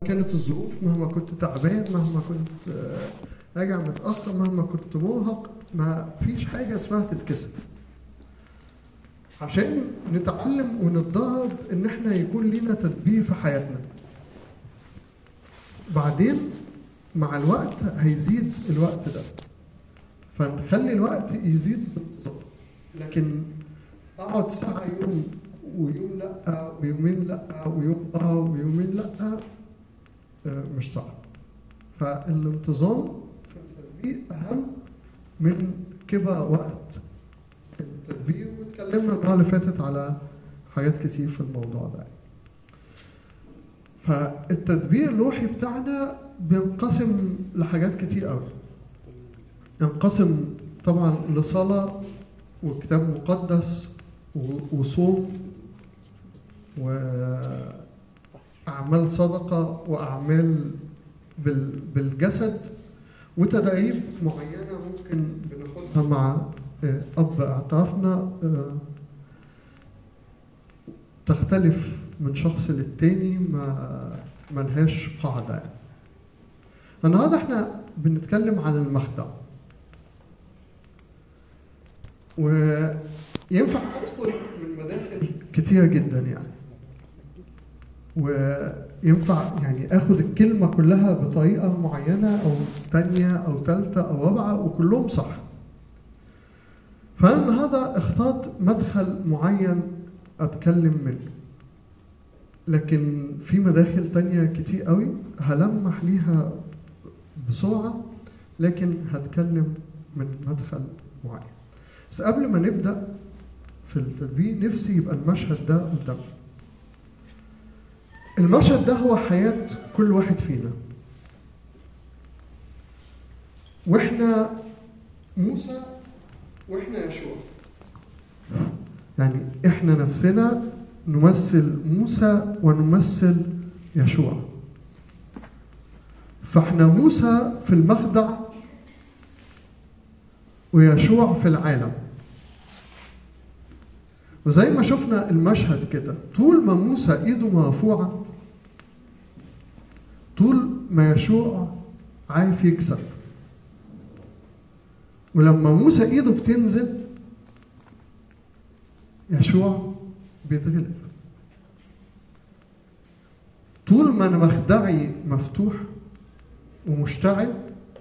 كانت الظروف مهما كنت تعبان مهما كنت آه، راجع متاخر مهما كنت مرهق ما فيش حاجه اسمها تتكسب عشان نتعلم ونتدرب ان احنا يكون لينا تدبير في حياتنا بعدين مع الوقت هيزيد الوقت ده فنخلي الوقت يزيد بانتظام لكن اقعد ساعة يوم ويوم لا ويومين لا ويوم اه ويومين لا آه، مش صعب فالانتظام في التدبير اهم من كبا وقت التدبير واتكلمنا المره اللي فاتت على حاجات كتير في الموضوع ده فالتدبير الروحي بتاعنا بينقسم لحاجات كتير قوي ينقسم طبعا لصلاة وكتاب مقدس و- وصوم وأعمال صدقة وأعمال بال- بالجسد وتدريب معينة ممكن بناخدها مع آه، أب اعترافنا آه، تختلف من شخص للتاني ما ملهاش قاعدة يعني. النهارده احنا بنتكلم عن المخدع وينفع ادخل من مداخل كتيرة جدا يعني وينفع يعني اخد الكلمة كلها بطريقة معينة او تانية او تالتة او رابعة وكلهم صح فانا النهارده اخترت مدخل معين اتكلم منه لكن في مداخل تانية كتير قوي هلمح ليها بسرعة لكن هتكلم من مدخل معين بس قبل ما نبدأ في التدبير نفسي يبقى المشهد ده قدامنا المشهد ده هو حياة كل واحد فينا واحنا موسى واحنا يشوع يعني احنا نفسنا نمثل موسى ونمثل يشوع فاحنا موسى في المخدع ويشوع في العالم وزي ما شفنا المشهد كده طول ما موسى ايده مرفوعه طول ما يشوع عارف يكسب ولما موسى ايده بتنزل يشوع بيتغلب طول ما انا مخدعي مفتوح ومشتعل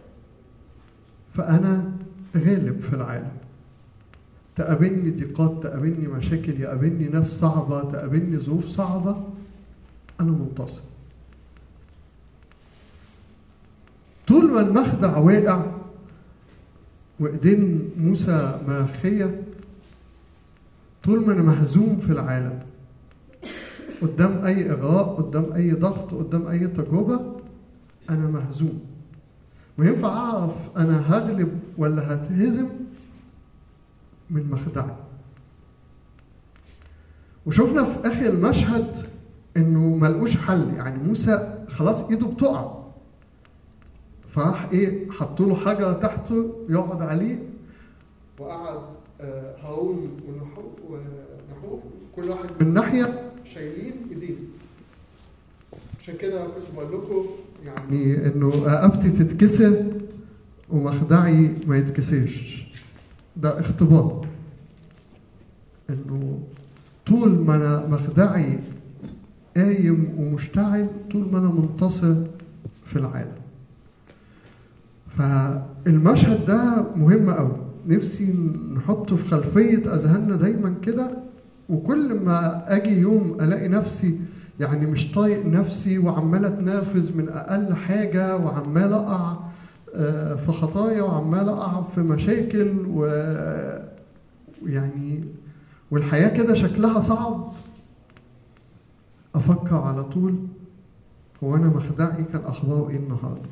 فانا غالب في العالم تقابلني ضيقات تقابلني مشاكل يقابلني ناس صعبة تقابلني ظروف صعبة أنا منتصر طول ما المخدع واقع وإيدين موسى مرخية طول ما أنا مهزوم في العالم قدام أي إغراء قدام أي ضغط قدام أي تجربة أنا مهزوم وينفع أعرف أنا هغلب ولا هتهزم من مخدعي وشفنا في اخر المشهد انه ملقوش حل يعني موسى خلاص ايده بتقع فراح ايه حطوا له حجر تحته يقعد عليه وقعد آه، هارون ونحو ونحو كل واحد من ناحيه شايلين ايديه عشان كده كنت بقول لكم يعني انه رقبتي تتكسر ومخدعي ما يتكسرش ده اختبار انه طول ما انا مخدعي قايم ومشتعل طول ما انا منتصر في العالم فالمشهد ده مهم قوي نفسي نحطه في خلفية أذهاننا دايما كده وكل ما أجي يوم ألاقي نفسي يعني مش طايق نفسي وعمال أتنافس من أقل حاجة وعمال أقع آه، في خطايا وعمال أقع في مشاكل و يعني والحياة كده شكلها صعب أفكر على طول هو أنا مخدعي كان أخباره إيه النهاردة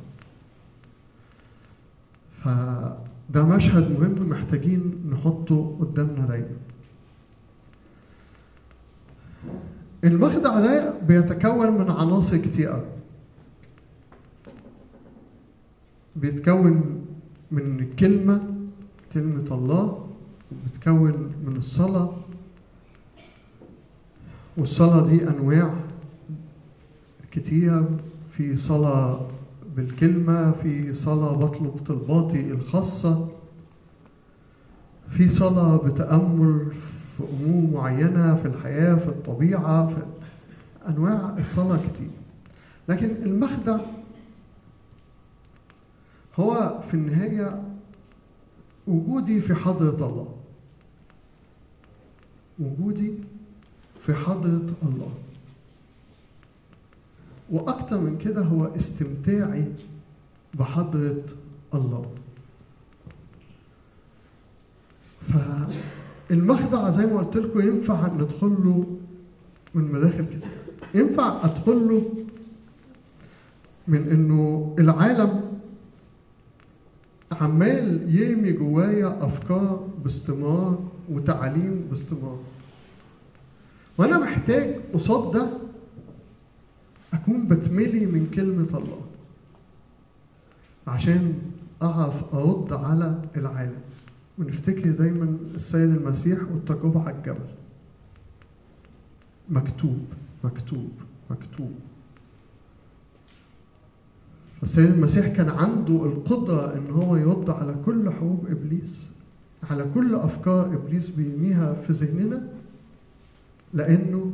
فده مشهد مهم محتاجين نحطه قدامنا دايما المخدع ده بيتكون من عناصر كتير قوي بيتكون من الكلمة كلمة الله بتكون من الصلاة والصلاة دي أنواع كتيرة في في صلاة بالكلمة في صلاة بطلب طلباتي الخاصة في صلاة بتأمل في أمور معينة في الحياة في الطبيعة في أنواع الصلاة كتير لكن المخدع هو في النهاية وجودي في حضرة الله وجودي في حضرة الله وأكتر من كده هو استمتاعي بحضرة الله فالمخدع زي ما قلت لكم ينفع ندخل له من مداخل كتير ينفع ادخل له من انه العالم عمال يرمي جوايا افكار باستمرار وتعاليم باستمرار وانا محتاج قصاد ده اكون بتملي من كلمه الله عشان اعرف ارد على العالم ونفتكر دايما السيد المسيح والتجربه على الجبل مكتوب مكتوب مكتوب فالسيد المسيح كان عنده القدرة إن هو يرد على كل حروب إبليس على كل أفكار إبليس بيرميها في ذهننا لأنه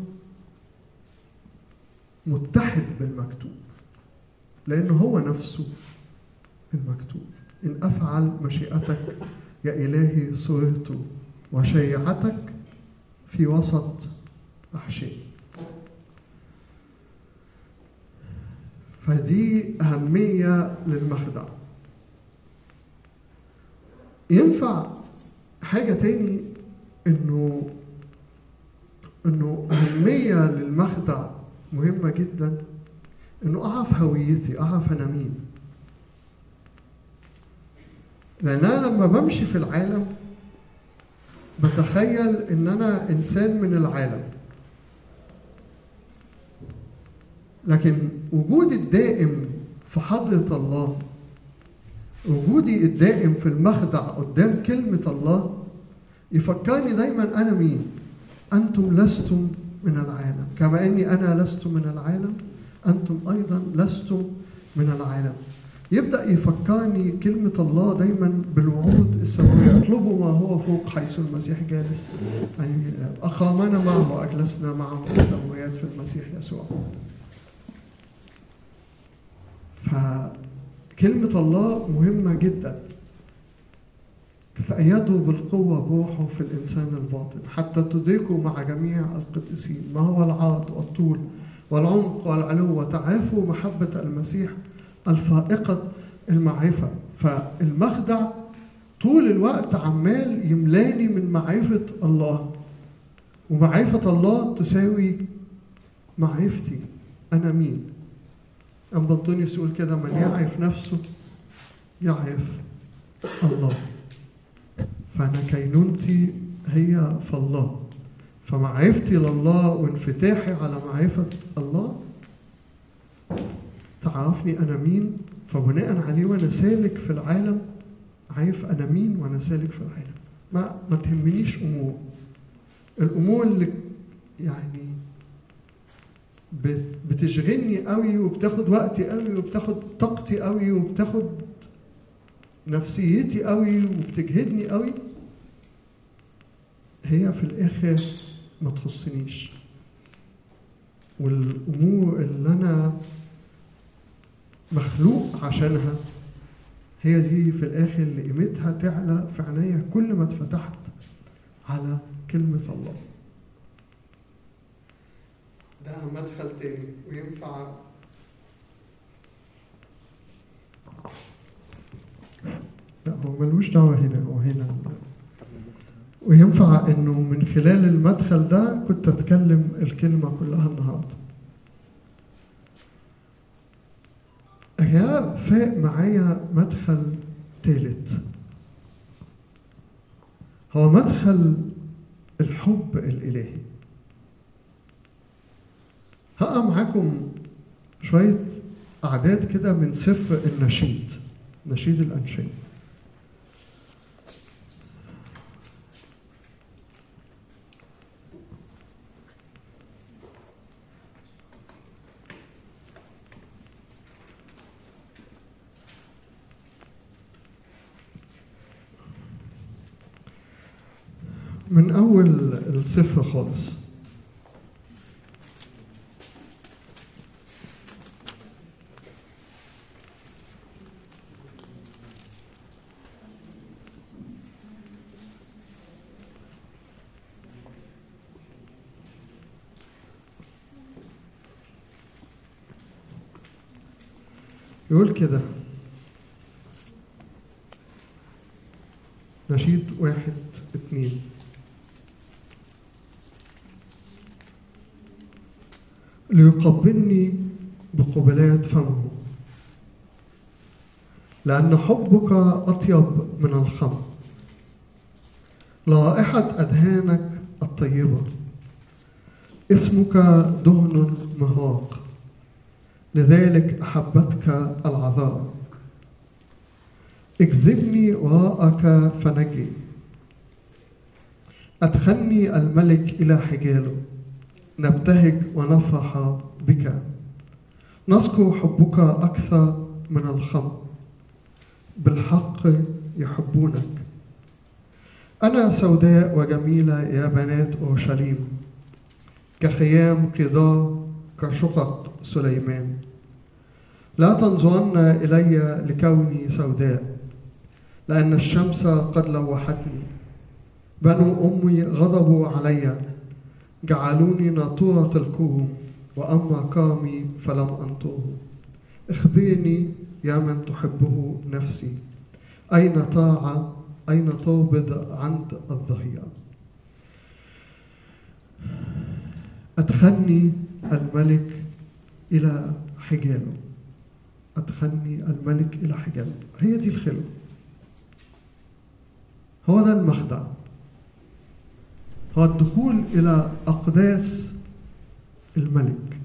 متحد بالمكتوب لأنه هو نفسه المكتوب إن أفعل مشيئتك يا إلهي سررت وشيعتك في وسط أحشائي فدي أهمية للمخدع ينفع حاجة تاني إنه إنه أهمية للمخدع مهمة جدا إنه أعرف هويتي أعرف أنا مين لأن أنا لما بمشي في العالم بتخيل إن أنا إنسان من العالم لكن وجودي الدائم في حضرة الله وجودي الدائم في المخدع قدام كلمة الله يفكرني دايما أنا مين أنتم لستم من العالم كما أني أنا لست من العالم أنتم أيضا لستم من العالم يبدأ يفكرني كلمة الله دايما بالوعود السماوية اطلبوا ما هو فوق حيث المسيح جالس يعني أقامنا معه وأجلسنا معه في السماويات في المسيح يسوع فكلمة الله مهمة جدا تتأيدوا بالقوة بروحه في الإنسان الباطن حتى تدركوا مع جميع القديسين ما هو العرض والطول والعمق والعلو وتعافوا محبة المسيح الفائقة المعرفة فالمخدع طول الوقت عمال يملاني من معرفة الله ومعرفة الله تساوي معرفتي أنا مين أم بطونيوس يقول كده من يعرف نفسه يعرف الله فأنا كينونتي هي في الله فمعرفتي لله وانفتاحي على معرفة الله تعرفني أنا مين فبناء عليه وأنا سالك في العالم عارف أنا مين وأنا سالك في العالم ما ما تهمنيش أمور الأمور اللي يعني بتشغلني قوي وبتاخد وقتي قوي وبتاخد طاقتي قوي وبتاخد نفسيتي قوي وبتجهدني قوي هي في الاخر ما تخصنيش والامور اللي انا مخلوق عشانها هي دي في الاخر اللي قيمتها تعلى في عينيا كل ما اتفتحت على كلمه الله ده مدخل تاني وينفع لا هو ملوش دعوة هنا هو هنا وينفع انه من خلال المدخل ده كنت اتكلم الكلمة كلها النهاردة هي فاق معايا مدخل ثالث هو مدخل الحب الإلهي هقرا معاكم شوية أعداد كده من سفر النشيد نشيد الأنشاد من أول الصفر خالص يقول كده نشيد واحد اتنين ليقبلني بقبلات فمه لأن حبك أطيب من الخمر رائحة أدهانك الطيبة اسمك دهن مهاق لذلك أحبتك العذارى اكذبني وراءك فنجي أدخلني الملك إلى حجاله نبتهج ونفرح بك نذكر حبك أكثر من الخمر بالحق يحبونك أنا سوداء وجميلة يا بنات أورشليم كخيام قضاء كشقق سليمان لا تنظرن إلي لكوني سوداء لأن الشمس قد لوحتني بنو أمي غضبوا علي جعلوني ناطورة الكوم وأما قامي فلم أنطره اخبرني يا من تحبه نفسي أين طاعة أين توبض عند الظهيرة أدخلني الملك إلى حجاله أدخلني الملك إلى حجاله هي دي الخلوة هو ده المخدع هو الدخول إلى أقداس الملك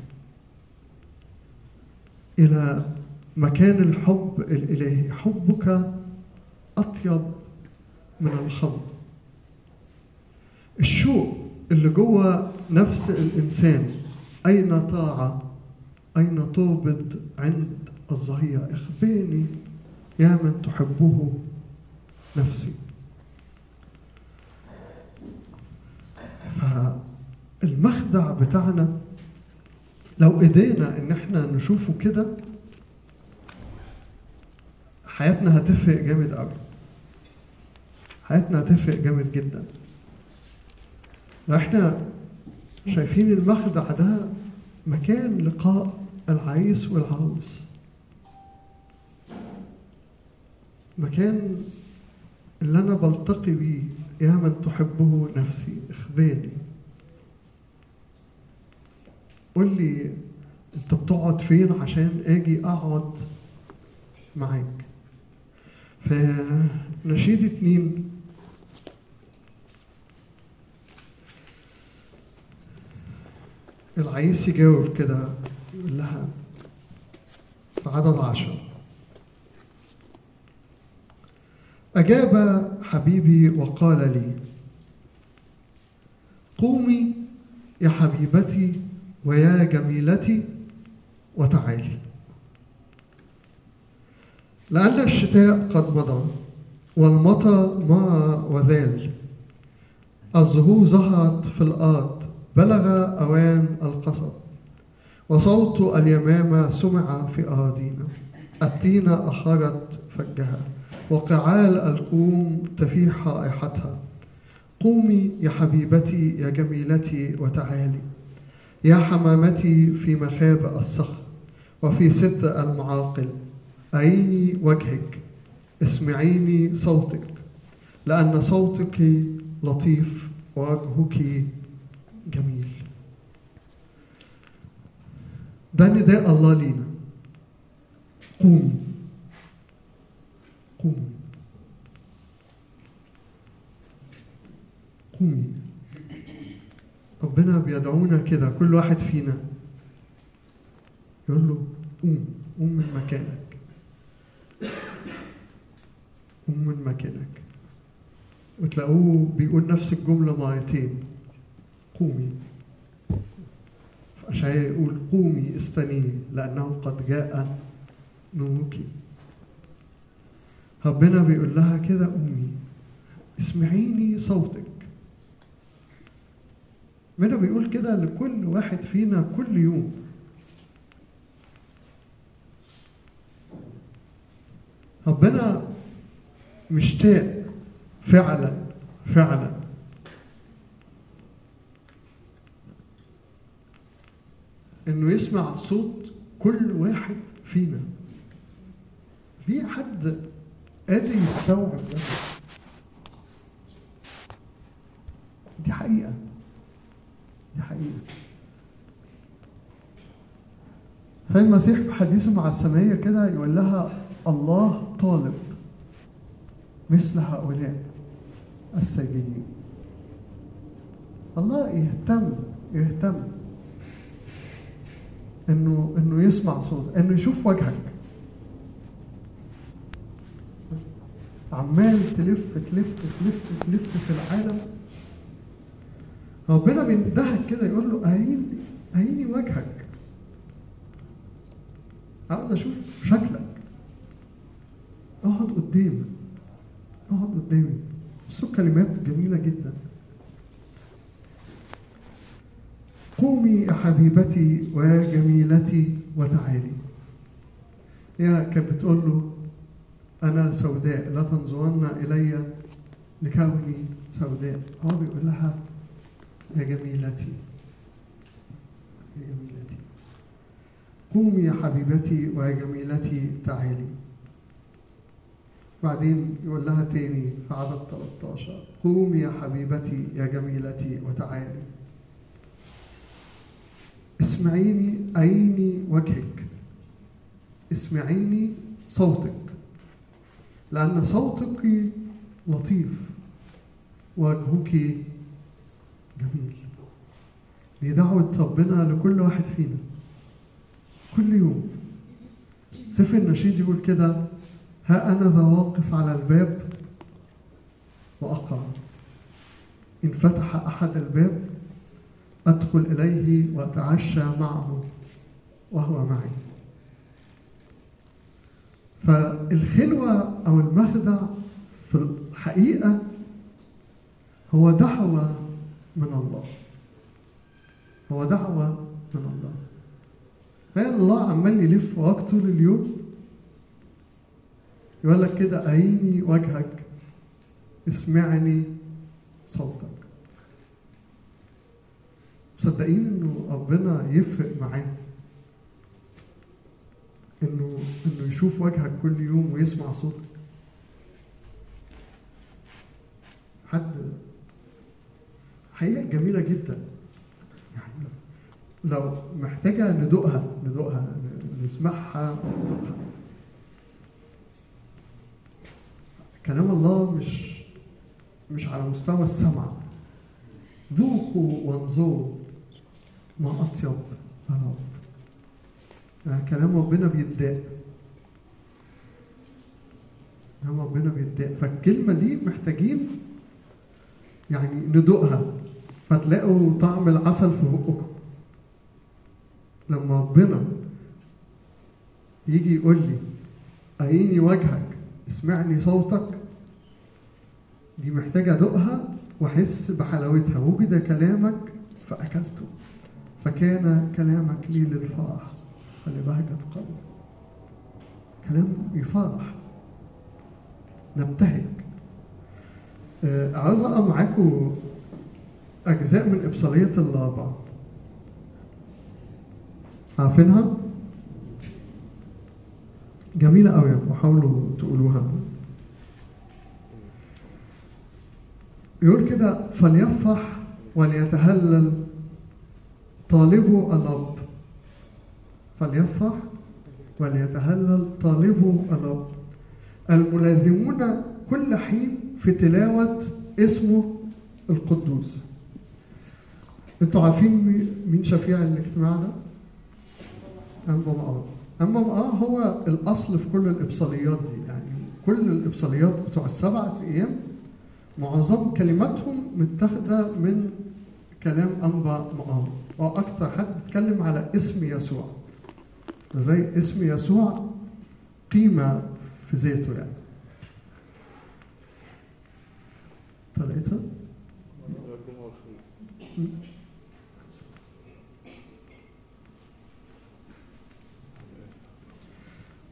إلى مكان الحب الإلهي حبك أطيب من الخمر الشوق اللي جوه نفس الإنسان أين طاعة أين توبد عند الظهيرة اخبرني يا من تحبه نفسي فالمخدع بتاعنا لو قدرنا ان احنا نشوفه كده حياتنا هتفرق جامد قوي حياتنا هتفرق جامد جدا لو احنا شايفين المخدع ده مكان لقاء العريس والعروس مكان اللي انا بلتقي بيه يا من تحبه نفسي اخبرني قول لي انت بتقعد فين عشان اجي اقعد معاك فنشيد اتنين العريس يجاوب كده يقول لها في عدد عشر أجاب حبيبي وقال لي قومي يا حبيبتي ويا جميلتي وتعالي لأن الشتاء قد مضى والمطر ما وزال الزهور ظهرت في الأرض بلغ أوان القصب وصوت اليمامة سمع في أراضينا التينة أخرت فجها وقعال الكوم تفيح رائحتها قومي يا حبيبتي يا جميلتي وتعالي يا حمامتي في مخاب الصخر وفي ست المعاقل أعيني وجهك اسمعيني صوتك لأن صوتك لطيف ووجهك جميل ده نداء الله لينا قومي قومي قومي ربنا بيدعونا كده كل واحد فينا يقول له قوم قوم من مكانك قوم من مكانك وتلاقوه بيقول نفس الجملة مرتين قومي فأشعياء يقول قومي استني لأنه قد جاء نورك ربنا بيقول لها كده قومي اسمعيني صوتك ربنا بيقول كده لكل واحد فينا كل يوم ربنا مشتاق فعلا فعلا انه يسمع صوت كل واحد فينا في حد قادر يستوعب ده دي حقيقة دي حقيقة سيد المسيح في حديثه مع السمية كده يقول لها الله طالب مثل هؤلاء الساجدين الله يهتم يهتم انه انه يسمع صوت انه يشوف وجهك عمال تلف تلف تلف تلف في العالم ربنا بيندهك كده يقول له أهيني أهيني وجهك عاوز أشوف شكلك اقعد قدامي اقعد قدامي بصوا كلمات جميلة جدا قومي يا حبيبتي ويا جميلتي وتعالي هي كانت بتقول له أنا سوداء لا تنظرن إلي لكوني سوداء هو بيقول لها يا جميلتي يا جميلتي قومي يا حبيبتي ويا جميلتي تعالي بعدين يقول لها تاني في عدد 13 قومي يا حبيبتي يا جميلتي وتعالي اسمعيني عيني وجهك اسمعيني صوتك لأن صوتك لطيف وجهك جميل دي دعوة ربنا لكل واحد فينا كل يوم سفر النشيد يقول كده ها أنا ذا واقف على الباب وأقرأ إن فتح أحد الباب أدخل إليه وأتعشى معه وهو معي فالخلوة أو المخدع في الحقيقة هو دعوة من الله هو دعوة من الله فإن الله عمال يلف وراك طول اليوم يقول لك كده عيني وجهك اسمعني صوتك مصدقين انه ربنا يفرق معاه انه انه يشوف وجهك كل يوم ويسمع صوتك حد حقيقة جميلة جدا يعني لو محتاجة ندوقها ندوقها نسمعها ندوقها. كلام الله مش مش على مستوى السمع ذوقوا وانظروا ما أطيب الرب يعني كلام ربنا بيتضايق كلام ربنا بيتضايق فالكلمة دي محتاجين يعني ندوقها فتلاقوا طعم العسل في بقكم لما ربنا يجي يقول لي عيني وجهك اسمعني صوتك دي محتاجة أدوقها وأحس بحلاوتها وجد كلامك فأكلته فكان كلامك لي للفرح ولبهجة قلبي كلام يفرح نبتهج آه، عاوز أقرأ معاكم أجزاء من إبصالية الرابع عارفينها؟ جميلة أوي وحاولوا تقولوها يقول كده فليفرح وليتهلل طالبوا الرب فليفرح وليتهلل طالبوا الرب الملازمون كل حين في تلاوة اسمه القدوس انتوا عارفين مي- مين شفيع الاجتماع ده؟ أنبا مقار أنبا مقار هو الأصل في كل الإبصاليات دي يعني كل الإبصاليات بتوع السبعة أيام معظم كلماتهم متاخدة من كلام أنبا مقام وأكتر حد بيتكلم على اسم يسوع زي اسم يسوع قيمة في ذاته يعني طلعتها؟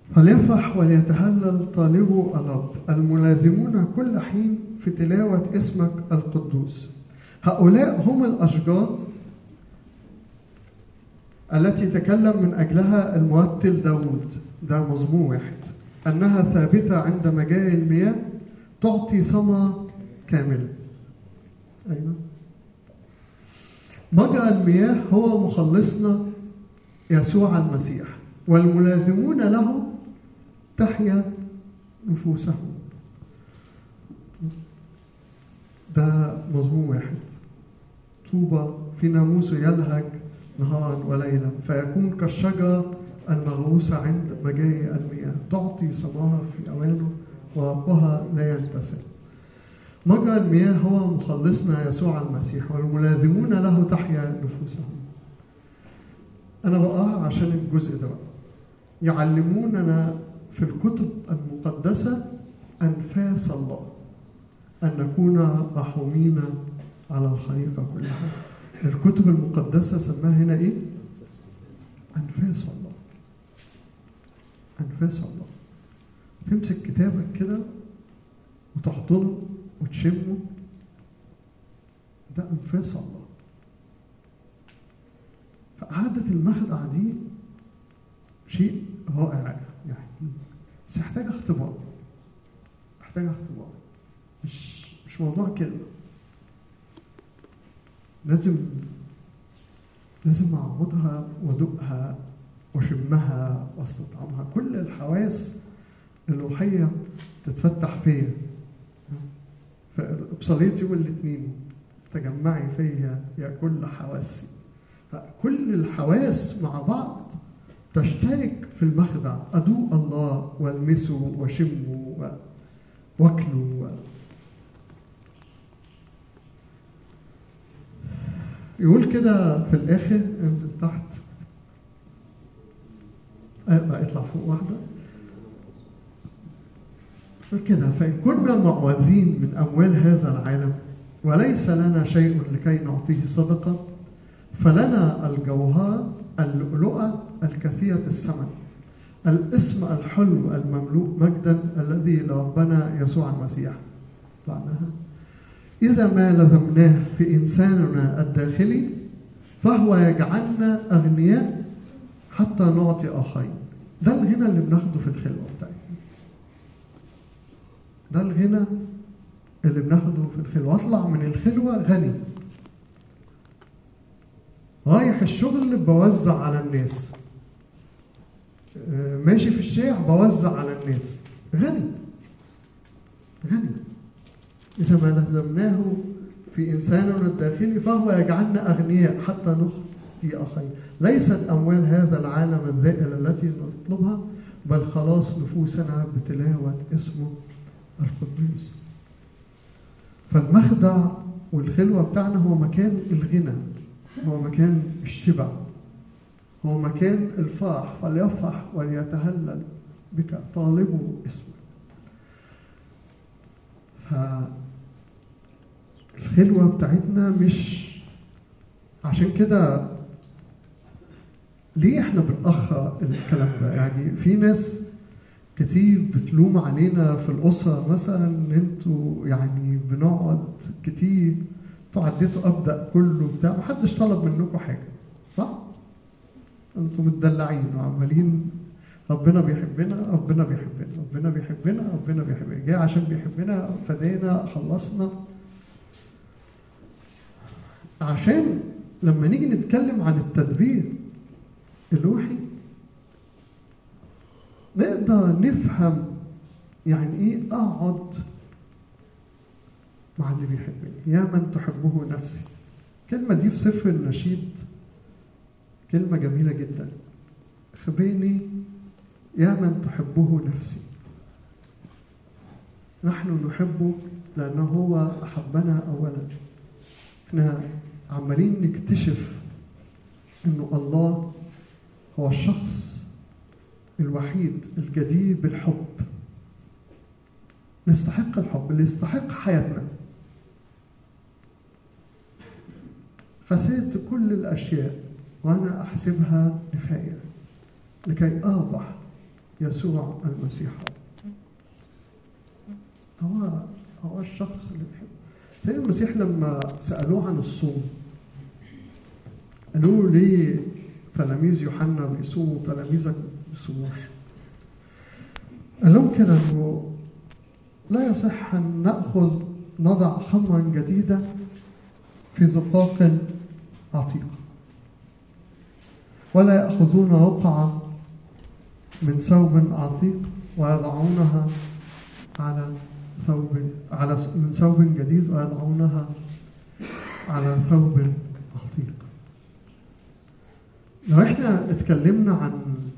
فليفرح وليتهلل طالبوا الرب الملازمون كل حين في تلاوة اسمك القدوس هؤلاء هم الأشجار التي تكلم من أجلها المرتل داود ده مزمور واحد أنها ثابتة عند مجاري المياه تعطي ثمرة كاملة أيوة مجرى المياه هو مخلصنا يسوع المسيح والملازمون له تحيا نفوسهم ده مضمون واحد طوبى في ناموسه يلهج نهارا وليلا فيكون كالشجرة المغروسة عند مجاري المياه تعطي ثمرها في أوانه ورقها لا ينبسط مجرى المياه هو مخلصنا يسوع المسيح والملازمون له تحيا نفوسهم أنا بقرأ عشان الجزء ده بقى يعلموننا في الكتب المقدسة أنفاس الله أن نكون رحومين على الخليقة كلها الكتب المقدسة سماها هنا إيه؟ أنفاس الله أنفاس الله تمسك كتابك كده وتحضنه وتشمه ده أنفاس الله فقعدة المخدع دي شيء رائع يعني بس يحتاج اختبار محتاج اختبار مش مش موضوع كلمة لازم لازم اعبدها وادوقها واشمها واستطعمها كل الحواس الروحية تتفتح فيا فبصلية يوم الاثنين تجمعي فيا يا كل حواسي كل الحواس مع بعض تشترك في المخدع أدوق الله والمسه وشمه واكله يقول كده في الآخر انزل تحت لا اطلع فوق واحدة يقول كده فإن كنا معوزين من أموال هذا العالم وليس لنا شيء لكي نعطيه صدقة فلنا الجوهر اللؤلؤة الكثيرة الثمن الاسم الحلو المملوء مجدا الذي لربنا يسوع المسيح معناها إذا ما لزمناه في إنساننا الداخلي فهو يجعلنا أغنياء حتى نعطي آخرين ده الغنى اللي بناخده في الخلوة بتاعتنا ده الغنى اللي بناخده في الخلوة أطلع من الخلوة غني رايح الشغل بوزع على الناس ماشي في الشارع بوزع على الناس غني غني إذا ما لزمناه في إنساننا الداخلي فهو يجعلنا أغنياء حتى نخطي آخرين ليست أموال هذا العالم الذائل التي نطلبها بل خلاص نفوسنا بتلاوة اسمه القدوس فالمخدع والخلوة بتاعنا هو مكان الغنى هو مكان الشبع هو مكان الفرح فليفرح وليتهلل بك طالبوا اسمه فالخلوة بتاعتنا مش عشان كده ليه احنا بنأخر الكلام ده يعني في ناس كتير بتلوم علينا في الأسرة مثلا إن انتوا يعني بنقعد كتير انتوا عديتوا أبدأ كله بتاع محدش طلب منكم حاجة صح؟ انتوا متدلعين وعمالين ربنا بيحبنا ربنا بيحبنا ربنا بيحبنا ربنا بيحبنا جاي عشان بيحبنا فدينا خلصنا عشان لما نيجي نتكلم عن التدبير الروحي نقدر نفهم يعني ايه اقعد مع اللي بيحبني يا من تحبه نفسي الكلمة دي في سفر النشيد كلمة جميلة جدا خبيني يا من تحبه نفسي نحن نحبه لأنه هو أحبنا أولا احنا عمالين نكتشف انه الله هو الشخص الوحيد الجدير بالحب نستحق الحب اللي يستحق حياتنا خسرت كل الأشياء وأنا أحسبها نفاية لكي أربح يسوع المسيح هو هو الشخص اللي بيحب سيد المسيح لما سألوه عن الصوم قالوا له ليه تلاميذ يوحنا بيصوموا وتلاميذك ما بيصوموش قال لهم كده انه لا يصح ان ناخذ نضع خمرا جديده في زقاق عتيقه ولا ياخذون رقعه من ثوب عتيق ويضعونها على ثوب على من ثوب جديد ويضعونها على ثوب عتيق لو احنا اتكلمنا عن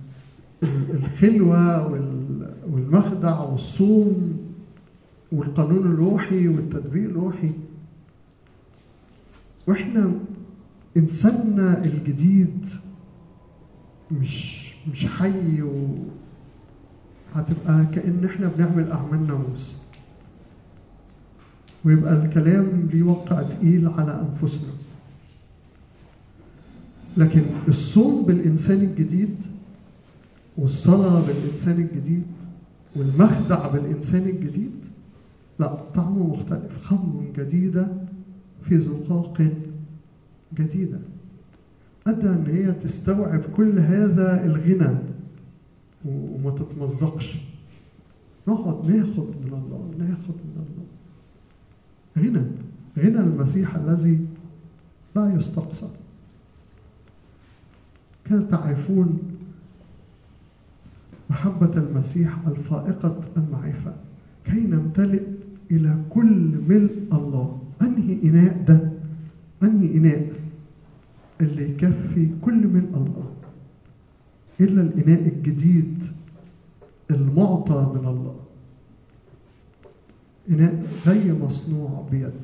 الخلوة والمخدع والصوم والقانون الروحي والتدبير الروحي واحنا انساننا الجديد مش مش حي و هتبقى كأن احنا بنعمل أعمال ناموس ويبقى الكلام ليه وقع تقيل على أنفسنا لكن الصوم بالإنسان الجديد والصلاة بالإنسان الجديد والمخدع بالإنسان الجديد لا طعمه مختلف خمر جديدة في زقاق جديدة أدى أن هي تستوعب كل هذا الغنى وما تتمزقش نقعد ناخد من الله ناخد من الله غنى غنى المسيح الذي لا يستقصى كان تعرفون محبة المسيح الفائقة المعرفة كي نمتلئ إلى كل ملء الله أنهي إناء ده أنهي إناء اللي يكفي كل ملء الله إلا الإناء الجديد المعطى من الله إناء غير مصنوع بيد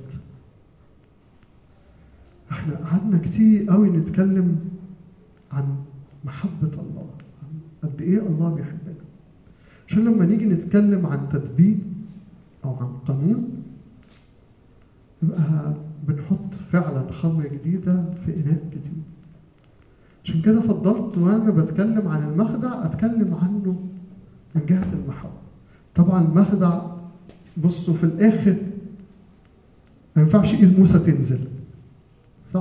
احنا قعدنا كتير قوي نتكلم عن محبة الله قد ايه الله بيحبنا عشان لما نيجي نتكلم عن تدبير او عن قانون يبقى بنحط فعلا خمر جديدة في إناء جديد عشان كده فضلت وأنا بتكلم عن المخدع أتكلم عنه من جهة المحبة طبعا المخدع بصوا في الآخر ما ينفعش إيد موسى تنزل صح؟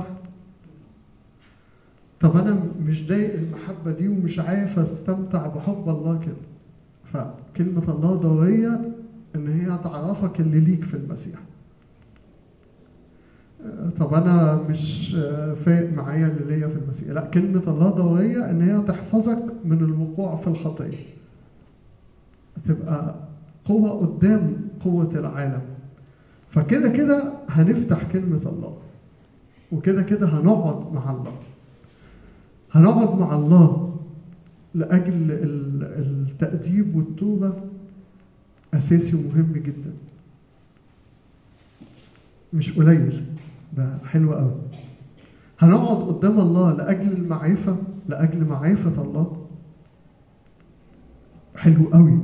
طب أنا مش ضايق المحبة دي ومش عارف أستمتع بحب الله كده فكلمة الله ضرورية إن هي تعرفك اللي ليك في المسيح طب انا مش فايق معايا اللي ليا في المسيح لا كلمه الله ضروريه ان هي تحفظك من الوقوع في الخطيه تبقى قوه قدام قوه العالم فكده كده هنفتح كلمه الله وكده كده هنقعد مع الله هنقعد مع الله لاجل التاديب والتوبه اساسي ومهم جدا مش قليل ده حلو قوي هنقعد قدام الله لاجل المعرفه لاجل معرفه الله حلو قوي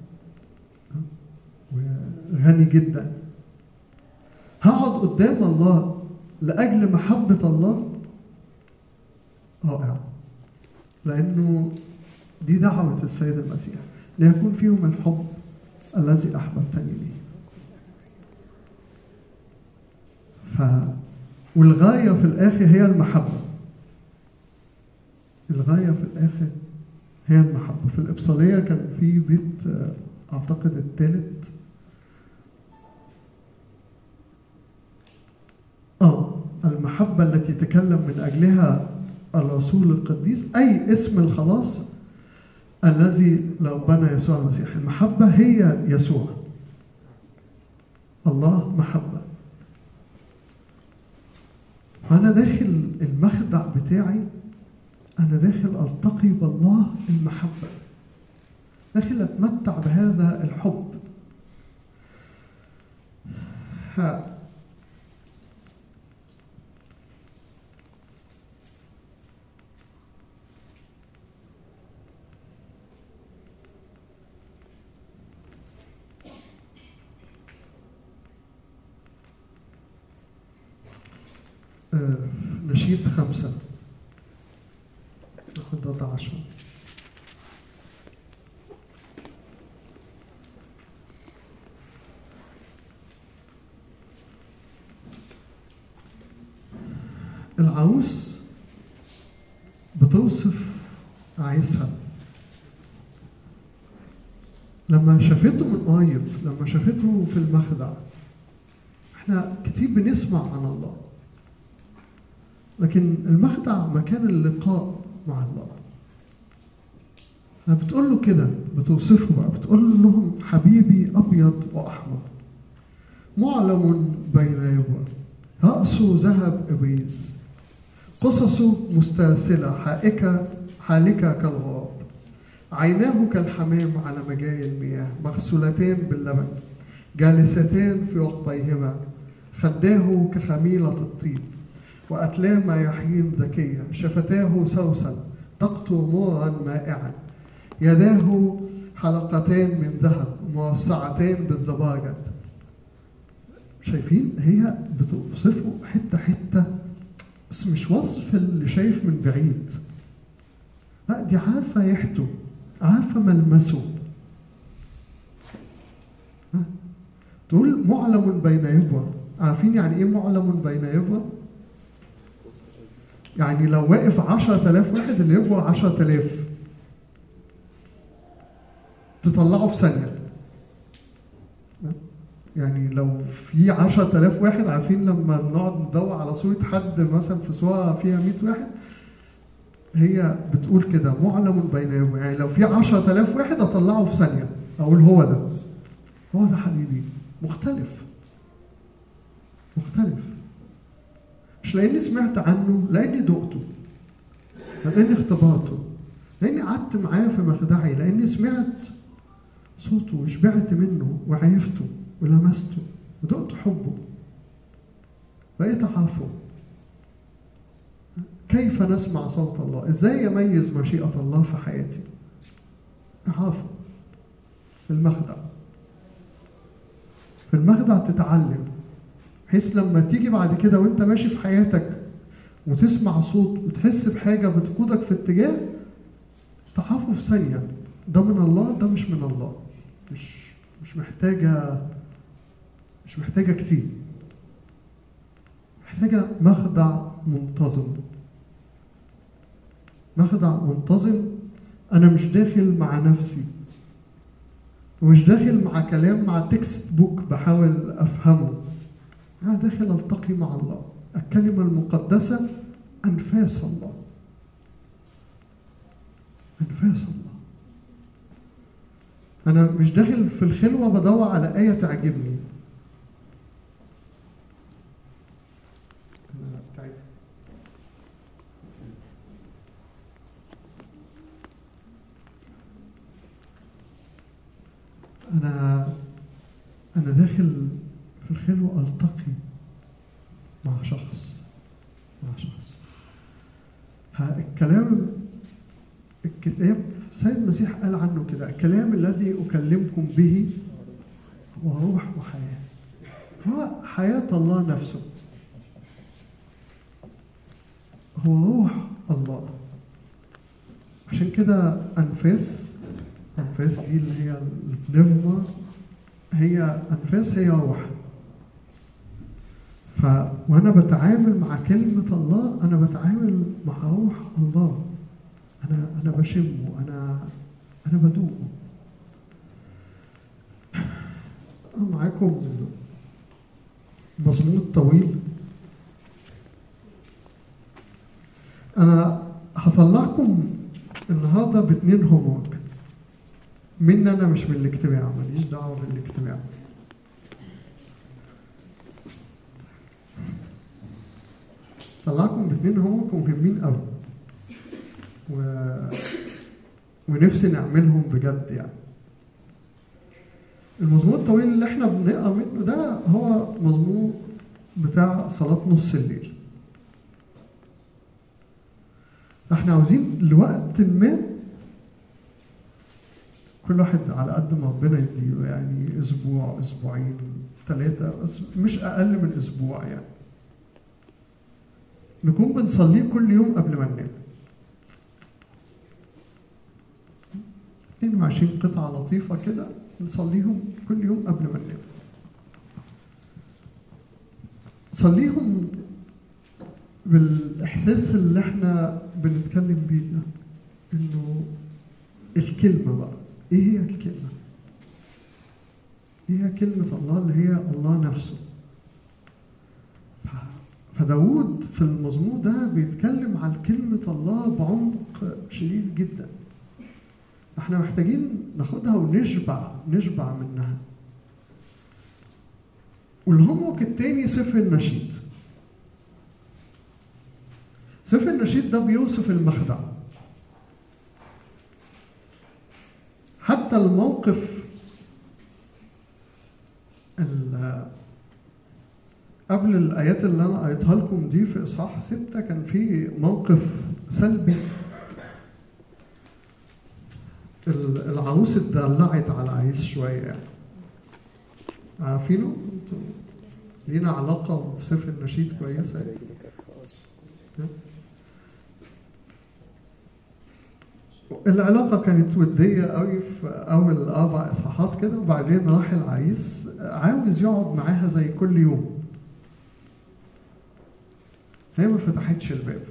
وغني جدا هقعد قدام الله لاجل محبه الله رائع لانه دي دعوه السيد المسيح ليكون فيهم الحب الذي احببتني به ف والغاية في الآخر هي المحبة الغاية في الآخر هي المحبة في الإبصالية كان في بيت أعتقد الثالث آه المحبة التي تكلم من أجلها الرسول القديس أي اسم الخلاص الذي لو بنى يسوع المسيح المحبة هي يسوع الله محبة فأنا داخل المخدع بتاعي أنا داخل ألتقي بالله المحبة داخل أتمتع بهذا الحب ها. آه، نشيد خمسة ناخد ده عشرة العروس بتوصف عريسها لما شافته من قريب لما شافته في المخدع احنا كتير بنسمع عن الله لكن المخدع مكان اللقاء مع الله بتقول له كده بتوصفه بقى بتقول لهم حبيبي ابيض واحمر معلم بين يبوى رأسه ذهب إبريز قصصه مسترسلة حائكة حالكة كالغراب عيناه كالحمام على مجاري المياه مغسولتان باللبن جالستان في عقبيهما خداه كخميلة الطيب وأتلام يحيين ذكية شفتاه سوسا تقطر مرا مائعا يداه حلقتان من ذهب موسعتان بالزباجد شايفين هي بتوصفه حته حته بس مش وصف اللي شايف من بعيد لا دي عارفه ريحته عارفه ملمسه تقول معلم بين يبوى عارفين يعني ايه معلم بين يبوى يعني لو واقف عشرة آلاف واحد اللي يبقوا عشرة آلاف تطلعه في ثانية يعني لو في 10000 واحد عارفين لما نقعد ندور على صورة حد مثلا في صورة فيها 100 واحد هي بتقول كده معلم بين يوم يعني لو في 10000 واحد اطلعه في ثانية اقول هو ده هو ده حبيبي مختلف مختلف مش لاني سمعت عنه لاني دقته لاني اختبرته لاني قعدت معاه في مخدعي لاني سمعت صوته وشبعت منه وعرفته ولمسته ودقت حبه بقيت أعرفه كيف نسمع صوت الله ازاي يميز مشيئة الله في حياتي أعرفه في المخدع في المخدع تتعلم بحيث لما تيجي بعد كده وانت ماشي في حياتك وتسمع صوت وتحس بحاجة بتقودك في اتجاه تعرفه في ثانية ده من الله ده مش من الله مش مش محتاجة مش محتاجة كتير محتاجة مخدع منتظم مخدع منتظم أنا مش داخل مع نفسي ومش داخل مع كلام مع تكست بوك بحاول أفهمه أنا داخل ألتقي مع الله الكلمة المقدسة أنفاس الله أنفاس الله أنا مش داخل في الخلوة بدور على آية تعجبني أنا أنا داخل في الخلوة ألتقي مع شخص مع شخص الكلام الكتاب سيد المسيح قال عنه كده الكلام الذي أكلمكم به هو روح وحياة هو حياة الله نفسه هو روح الله عشان كده أنفاس أنفاس دي اللي هي البنفما هي أنفاس هي روح ف وأنا بتعامل مع كلمة الله أنا بتعامل مع روح الله أنا أنا بشمه أنا أنا بدوقه معاكم مضمون طويل أنا هطلعكم النهارده باتنين هوم من انا مش من الاجتماع ماليش دعوه بالاجتماع طلعكم باتنين هوم مهمين قوي و... ونفسي نعملهم بجد يعني المضمون الطويل اللي احنا بنقرا منه ده هو مضمون بتاع صلاة نص الليل احنا عاوزين لوقت ما كل واحد على قد ما ربنا يديله يعني اسبوع اسبوعين ثلاثة بس مش اقل من اسبوع يعني نكون بنصليه كل يوم قبل ما ننام 22 قطعة لطيفة كده نصليهم كل يوم قبل ما ننام صليهم بالاحساس اللي احنا بنتكلم بيه ده انه الكلمه بقى ايه هي الكلمه ايه هي كلمه الله اللي هي الله نفسه ف- فداود في المزمور ده بيتكلم عن كلمة الله بعمق شديد جدا احنا محتاجين ناخدها ونشبع نشبع منها والهومورك التاني سفر النشيد سفر النشيد ده بيوصف المخدع حتى الموقف ال- قبل الآيات اللي أنا قريتها لكم دي في إصحاح ستة كان في موقف سلبي ال- العروس اتدلعت على العريس شوية يعني عارفينه؟ انتوا لينا علاقة في سفر النشيد كويسة العلاقة كانت ودية قوي في أول أربع إصحاحات كده وبعدين راح العريس عاوز يقعد معاها زي كل يوم هي ما فتحتش الباب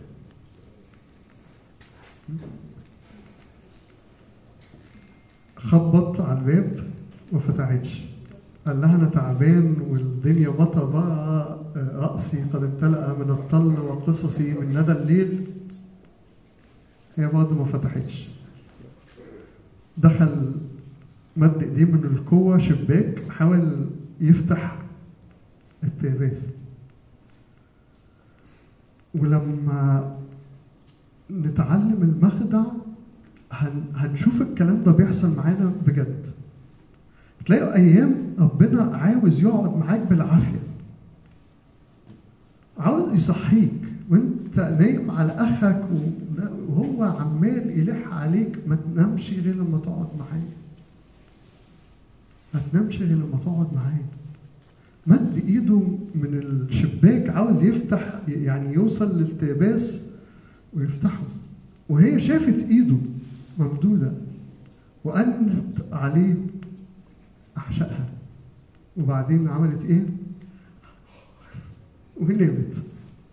خبط على الباب ما فتحتش قال لها انا تعبان والدنيا مطر بقى راسي قد امتلأ من الطل وقصصي من ندى الليل هي برضه ما فتحتش دخل مد ايديه من القوه شباك حاول يفتح الترباس ولما نتعلم المخدع هن هنشوف الكلام ده بيحصل معانا بجد تلاقوا ايام ربنا عاوز يقعد معاك بالعافيه عاوز يصحيك وانت نايم على اخك وهو عمال يلح عليك ما تنامش غير لما تقعد معايا ما تنامش غير لما تقعد معايا مد ايده من الشباك عاوز يفتح يعني يوصل للتباس ويفتحه وهي شافت ايده ممدوده وقالت عليه احشائها وبعدين عملت ايه؟ ونامت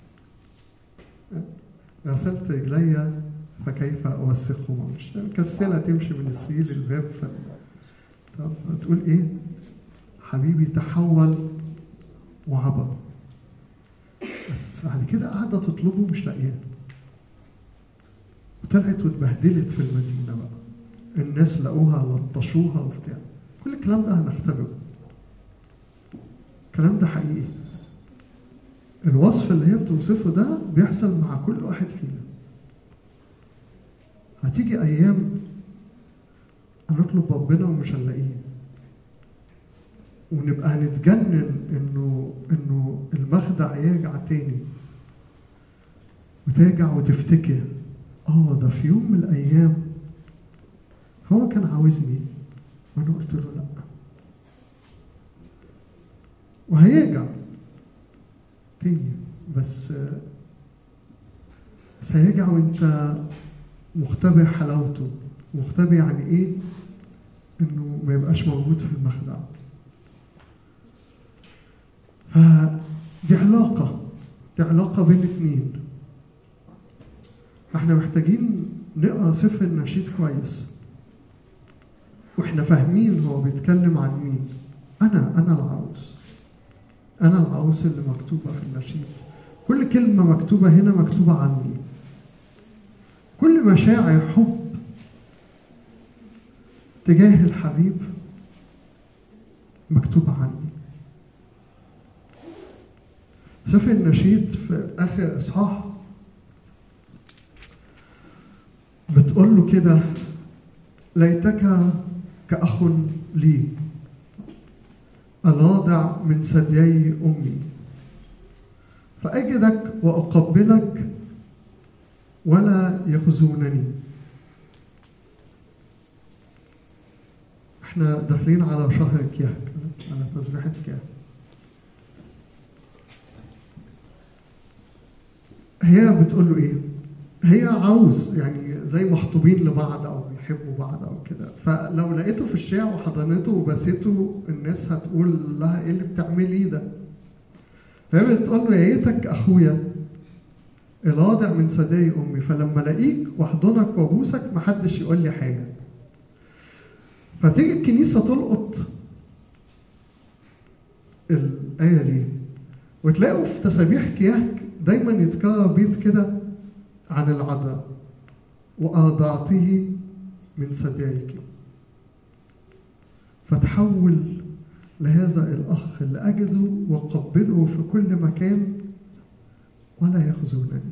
غسلت رجلي فكيف اوسخهما مش مكسله تمشي من السرير للباب ف... طب تقول ايه؟ حبيبي تحول وعبر بس بعد كده قاعده تطلبه مش لاقياه وطلعت واتبهدلت في المدينه بقى الناس لقوها لطشوها وبتاع كل الكلام ده هنختبره الكلام ده حقيقي الوصف اللي هي بتوصفه ده بيحصل مع كل واحد فينا هتيجي ايام هنطلب ربنا ومش هنلاقيه ونبقى هنتجنن انه انه المخدع يرجع تاني وترجع وتفتكر اه ده في يوم من الايام هو كان عاوزني وانا قلت له لا وهيرجع تاني بس سيرجع وانت مختبر حلاوته مختبر يعني ايه انه ما يبقاش موجود في المخدع فدي علاقة دي علاقة بين اتنين احنا محتاجين نقرا سفر النشيد كويس واحنا فاهمين هو بيتكلم عن مين انا انا العروس انا العروس اللي مكتوبه في النشيد كل كلمه مكتوبه هنا مكتوبه عني كل مشاعر حب تجاه الحبيب مكتوبه عني سفر النشيد في اخر اصحاح بتقول له كده ليتك كأخ لي الراضع من ثديي أمي فأجدك وأقبلك ولا يخزونني احنا داخلين على شهر كيهك على تسبيحة كيهك هي بتقول له ايه؟ هي عاوز يعني زي مخطوبين لبعض او بيحبوا بعض او كده فلو لقيته في الشارع وحضنته وبسيته الناس هتقول لها ايه اللي بتعمليه ده فهي بتقول له يا ريتك اخويا الواضع من ثدي امي فلما الاقيك واحضنك وابوسك محدش يقول لي حاجه فتيجي الكنيسه تلقط الايه دي وتلاقوا في تسابيح كياك دايما يتكرر بيت كده عن العذراء وأرضعته من ثدييك فتحول لهذا الأخ اللي أجده وقبله في كل مكان ولا يخزونني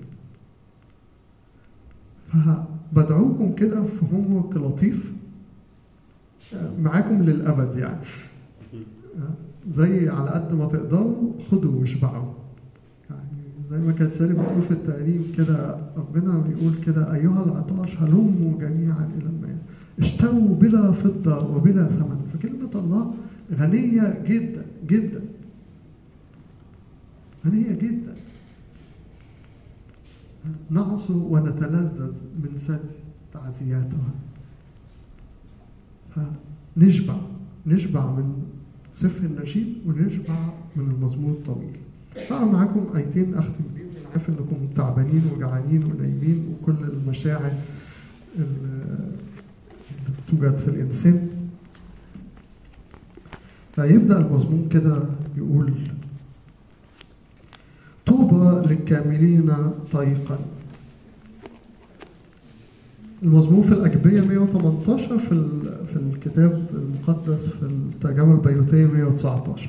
فبدعوكم كده في هومورك لطيف معاكم للأبد يعني زي على قد ما تقدروا خدوا واشبعوا يعني زي ما كانت سالي بتقول في التقريب كده ربنا بيقول كده أيها العطاش هلموا جميعا إلى الماء اشتروا بلا فضة وبلا ثمن فكلمة الله غنية جدا جدا غنية جدا نعصو ونتلذذ من ثدي تعزياتها فنشبع نشبع من سفر النشيد ونشبع من المزمور الطويل هقرا معاكم ايتين اختم بيهم انا عارف انكم تعبانين وجعانين ونايمين وكل المشاعر اللي توجد في الانسان فيبدا المزمور كده يقول طوبى للكاملين طريقا المزمور في الأجبية 118 في في الكتاب المقدس في الترجمة البيروتية 119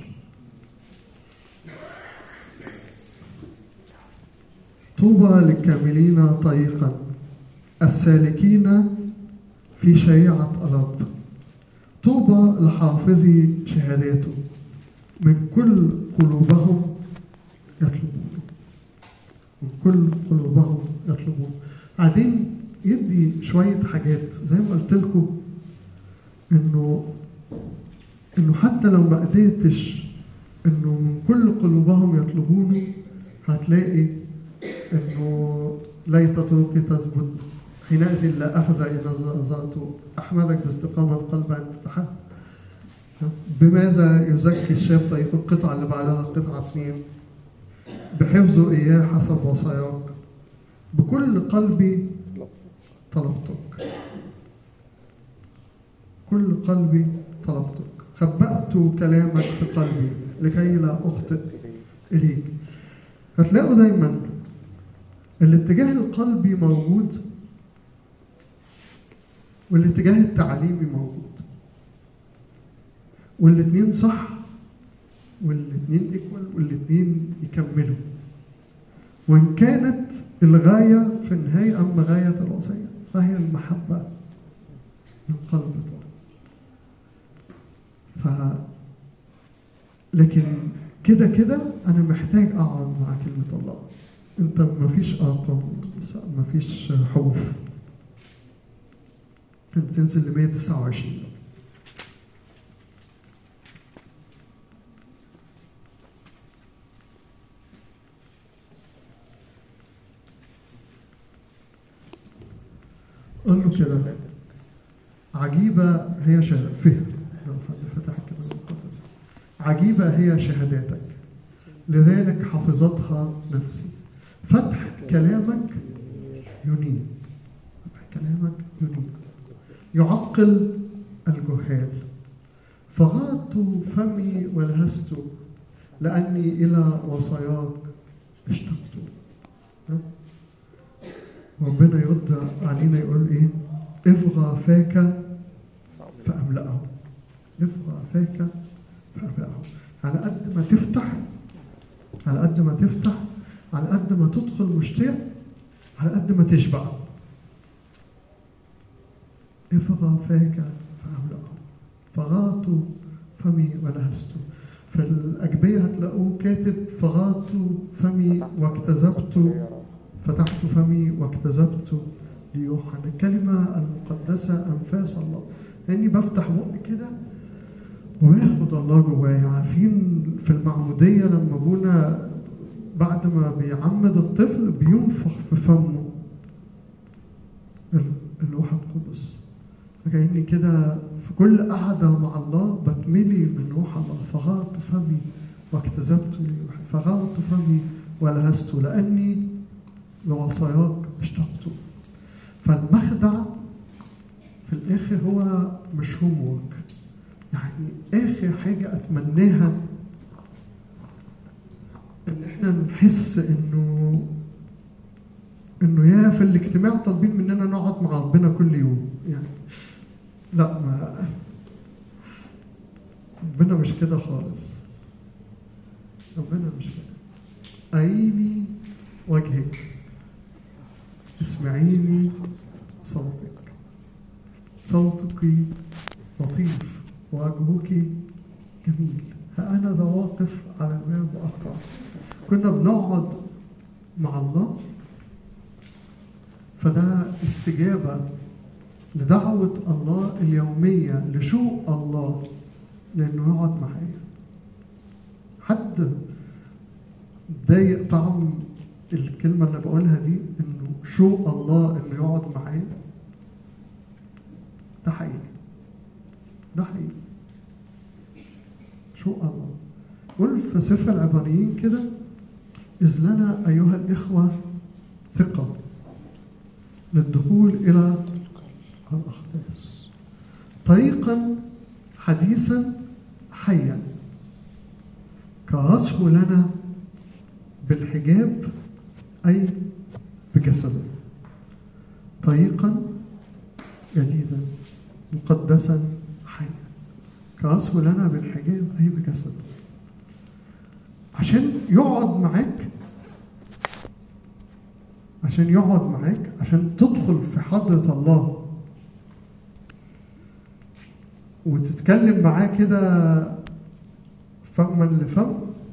طوبى للكاملين طريقا السالكين في شريعة الرب طوبى لحافظي شهاداته من كل قلوبهم يطلبون من كل قلوبهم يطلبون بعدين يدي شوية حاجات زي ما قلت لكم انه انه حتى لو ما قدرتش انه من كل قلوبهم يطلبونه هتلاقي انه ليت طرقي تثبت حينئذ لا احزى اذا نظرت احمدك باستقامه القلب ان تتحقق بماذا يزكي الشاب طريق القطعه اللي بعدها قطعه اثنين بحفظه اياه حسب وصاياك بكل قلبي طلبتك كل قلبي طلبتك خبأت كلامك في قلبي لكي لا أخطئ إليك هتلاقوا دايما الاتجاه القلبي موجود والاتجاه التعليمي موجود والاتنين صح والاتنين ايكوال والاتنين يكملوا وان كانت الغايه في النهايه اما غايه الوصيه فهي المحبه من قلب الله ف لكن كده كده انا محتاج اقعد مع كلمه الله انت مفيش ارقام مفيش حروف كانت بتنزل ل 129 قال له كده عجيبة هي شهادة فهم لو حد فتح الكتاب المقدس عجيبة هي شهاداتك لذلك حفظتها نفسي فتح كلامك ينيب فتح كلامك ينيب يعقل الجهال فغضت فمي ولهست لأني إلى وصاياك اشتقت ربنا يرد علينا يقول ايه افغى فاك فاملأه افغى فاك فاملأه على قد ما تفتح على قد ما تفتح على قد ما تدخل مشتاق على قد ما تشبع افغى فاك فاملأه فغاط فمي ولهست في الأجبية هتلاقوه كاتب فغاط فمي واكتذبت فتحت فمي واكتذبت ليوحنا الكلمة المقدسة أنفاس الله لأني بفتح بقي كده وباخد الله جوايا عارفين في المعمودية لما أبونا بعد ما بيعمد الطفل بينفخ في فمه الروح القدس فكأني كده في كل قعدة مع الله بتملي من روح الله فغاط فمي واكتذبت ليوحنا فغاط فمي ولهست لأني لوصاياك اشتقت فالمخدع في الاخر هو مش هوم وورك يعني اخر حاجه اتمناها ان احنا نحس انه انه يا في الاجتماع طالبين مننا نقعد مع ربنا كل يوم يعني لا ما ربنا مش كده خالص ربنا مش كده أريني وجهك اسمعيني صوتك صوتك لطيف وجهك جميل ها أنا ذا واقف على الباب وأقرأ كنا بنقعد مع الله فده استجابة لدعوة الله اليومية لشوق الله لأنه يقعد معايا حد ضايق طعم الكلمة اللي بقولها دي إنه شوق الله إنه يقعد معايا ده حقيقي ده حقيقي شوق الله قول في سفر العبرانيين كده إذ لنا أيها الإخوة ثقة للدخول إلى الأحداث طريقا حديثا حيا كرسه لنا بالحجاب أي بجسده طريقا جديدا مقدسا حيا كرسه لنا بالحجاب أي بجسده عشان يقعد معاك عشان يقعد معاك عشان تدخل في حضرة الله وتتكلم معاه كده فما لفم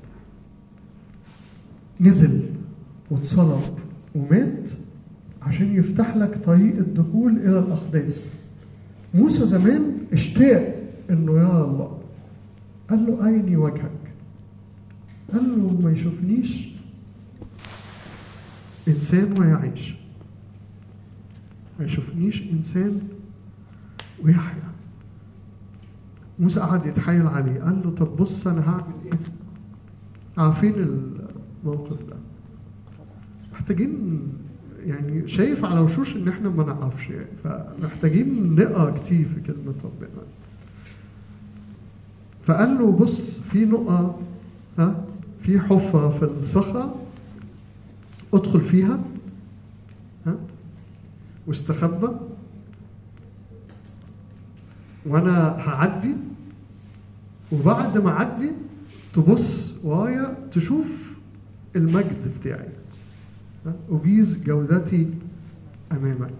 نزل واتصلب ومات عشان يفتح لك طريق الدخول إلى الأقداس موسى زمان اشتاق إنه يرى الله قال له أيني وجهك قال له ما يشوفنيش إنسان ويعيش ما يشوفنيش إنسان ويحيا موسى قعد يتحايل عليه قال له طب بص أنا هعمل إيه عارفين الموقف ده محتاجين يعني شايف على وشوش ان احنا ما نعرفش يعني فمحتاجين نقرا كتير في كلمه ربنا فقال له بص في نقطه ها في حفره في الصخره ادخل فيها ها واستخبى وانا هعدي وبعد ما اعدي تبص ورايا تشوف المجد بتاعي ها؟ أجيز جودتي أمامك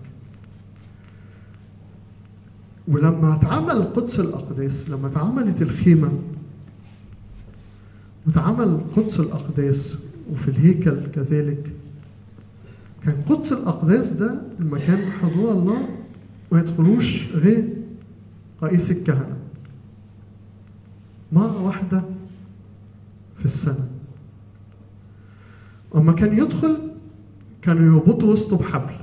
ولما اتعمل قدس الأقداس لما اتعملت الخيمة واتعمل قدس الأقداس وفي الهيكل كذلك كان قدس الأقداس ده المكان حضور الله ما يدخلوش غير رئيس الكهنة مرة واحدة في السنة وما كان يدخل كانوا يربطوا وسطه بحبل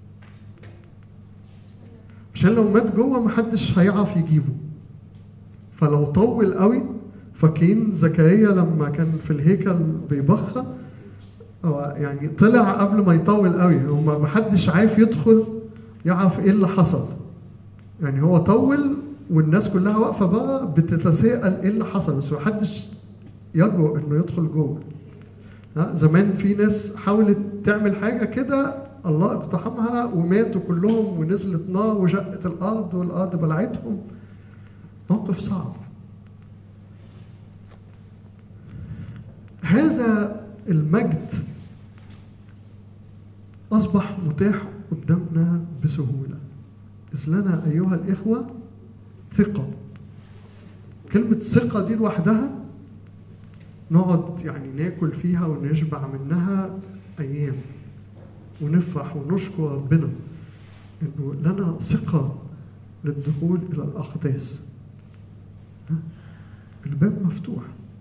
عشان لو مات جوه محدش هيعرف يجيبه فلو طول قوي فاكرين زكريا لما كان في الهيكل بيبخى هو يعني طلع قبل ما يطول قوي هو محدش عارف يدخل يعرف ايه اللي حصل يعني هو طول والناس كلها واقفه بقى بتتساءل ايه اللي حصل بس محدش يجرؤ انه يدخل جوه ها زمان في ناس حاولت تعمل حاجه كده الله اقتحمها وماتوا كلهم ونزلت نار وشقت الارض والارض بلعتهم موقف صعب هذا المجد اصبح متاح قدامنا بسهوله اذ لنا ايها الاخوه ثقه كلمه ثقه دي لوحدها نقعد يعني ناكل فيها ونشبع منها ايام ونفرح ونشكر ربنا انه لنا ثقه للدخول الى الاقداس الباب مفتوح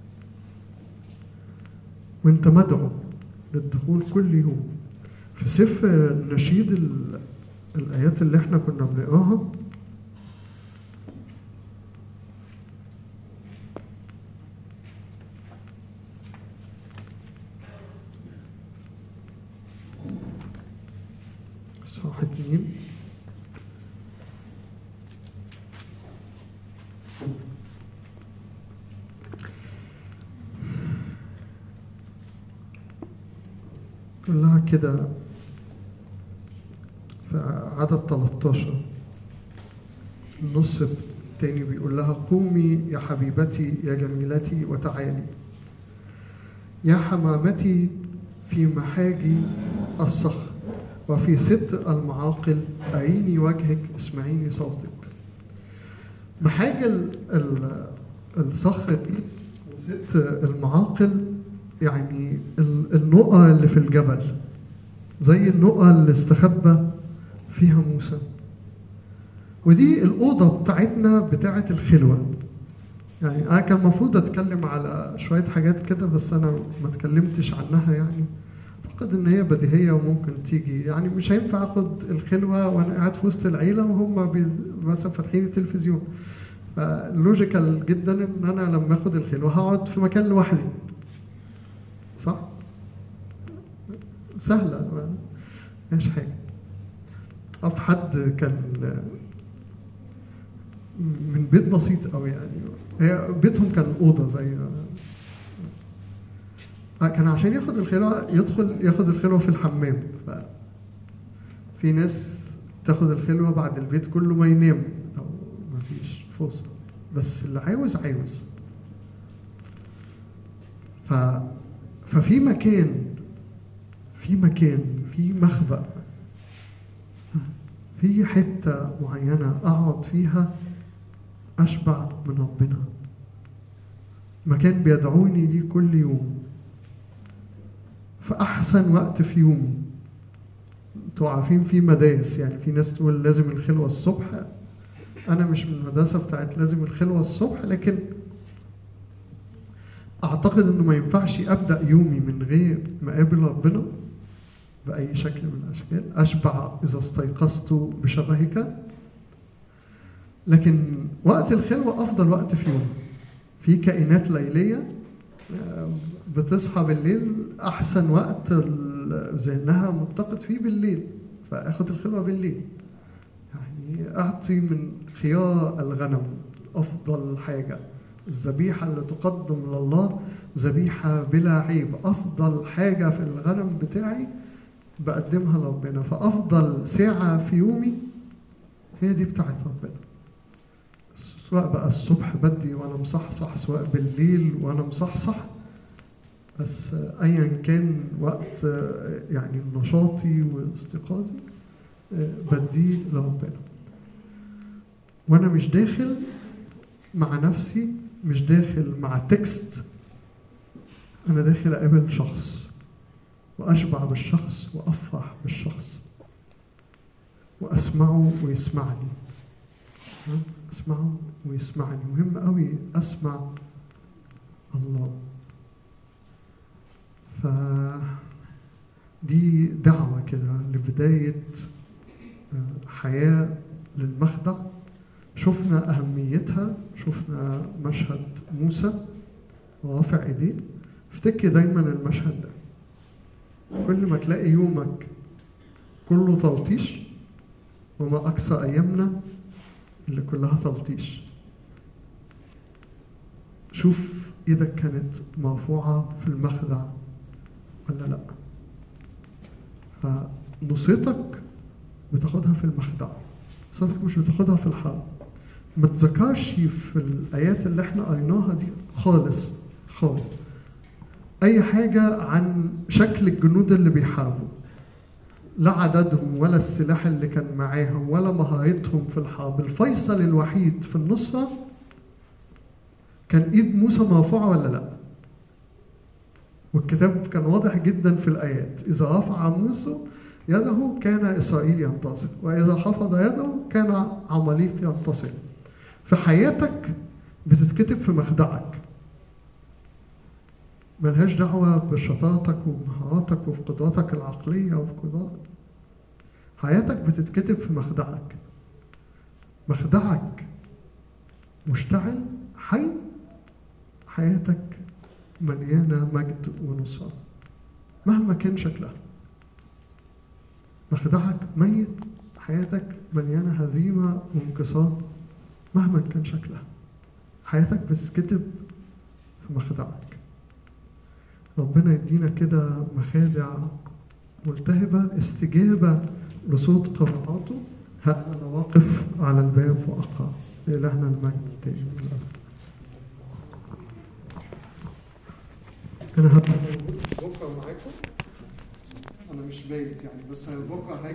وانت مدعو للدخول كل يوم في سفر نشيد ال- الايات اللي احنا كنا بنقراها اتنين كلها كده في عدد 13 النص التاني بيقول لها قومي يا حبيبتي يا جميلتي وتعالي يا حمامتي في محاجي الصخر وفي ست المعاقل أعيني وجهك اسمعيني صوتك محاج ال- ال- الصخر دي وست المعاقل يعني ال- النقى اللي في الجبل زي النقى اللي استخبى فيها موسى ودي الأوضة بتاعتنا بتاعت الخلوة يعني أنا كان المفروض أتكلم على شوية حاجات كده بس أنا ما اتكلمتش عنها يعني أعتقد إن هي بديهية وممكن تيجي يعني مش هينفع آخد الخلوة وأنا قاعد في وسط العيلة وهم بي- مثلا فاتحين التلفزيون فلوجيكال جدا إن أنا لما آخد الخلوة هقعد في مكان لوحدي صح؟ سهلة ما- مش حاجة أعرف حد كان من بيت بسيط قوي يعني هي بيتهم كان اوضه زي آه، كان عشان ياخد الخلوه يدخل ياخد الخلوه في الحمام ف في ناس تاخد الخلوه بعد البيت كله ما ينام او ما فيش فرصه بس اللي عاوز عاوز ف ففي مكان في مكان في مخبأ في حتة معينة أقعد فيها أشبع من ربنا مكان بيدعوني ليه كل يوم في أحسن وقت في يومي انتوا عارفين في مدارس يعني في ناس تقول لازم الخلوة الصبح أنا مش من المدرسة بتاعت لازم الخلوة الصبح لكن أعتقد إنه ما ينفعش أبدأ يومي من غير ما أقابل ربنا بأي شكل من الأشكال أشبع إذا استيقظت بشبهك لكن وقت الخلوة أفضل وقت في يوم في كائنات ليلية آه، بتصحى بالليل أحسن وقت ال- ذهنها متقد فيه بالليل فأخد الخلوة بالليل يعني أعطي من خيار الغنم أفضل حاجة الذبيحة اللي تقدم لله ذبيحة بلا عيب أفضل حاجة في الغنم بتاعي بقدمها لربنا فأفضل ساعة في يومي هي دي بتاعت ربنا سواء بقى الصبح بدري وأنا مصحصح سواء بالليل وأنا مصحصح بس أيا كان وقت يعني نشاطي واستيقاظي بديه لربنا وأنا مش داخل مع نفسي مش داخل مع تكست أنا داخل أقابل شخص وأشبع بالشخص وأفرح بالشخص وأسمعه ويسمعني ها؟ أسمعه ويسمعني مهم قوي أسمع الله ف دي دعوة كده لبداية آه، حياة للمخدع شفنا أهميتها شفنا مشهد موسى ورافع إيديه افتكر دايما المشهد ده كل ما تلاقي يومك كله تلطيش وما أقصى أيامنا اللي كلها تلطيش شوف إيدك كانت مرفوعة في المخدع ولا لأ فنصيتك بتاخدها في المخدع نصيتك مش بتاخدها في الحرب ما تذكرش في الآيات اللي احنا قريناها دي خالص خالص أي حاجة عن شكل الجنود اللي بيحاربوا لا عددهم ولا السلاح اللي كان معاهم ولا مهارتهم في الحرب الفيصل الوحيد في النصرة كان ايد موسى مرفوعة ولا لا والكتاب كان واضح جدا في الآيات إذا رفع موسى يده كان إسرائيل ينتصر وإذا حفظ يده كان عماليق ينتصر في حياتك بتتكتب في مخدعك ملهاش دعوة بشطارتك ومهاراتك وقدراتك العقلية وقدرات حياتك بتتكتب في مخدعك مخدعك مشتعل حي حياتك مليانة مجد ونصرة مهما كان شكلها مخدعك ميت حياتك مليانة هزيمة وانكسار مهما كان شكلها حياتك بتتكتب في مخدعك ربنا يدينا كده مخادع ملتهبة استجابة لصوت قراءاته ها أنا واقف على الباب وأقع إلهنا المجد دائما الأبد أنا هبقى موجود بكرة معاكم أنا مش بايت يعني بس بكرة هاجي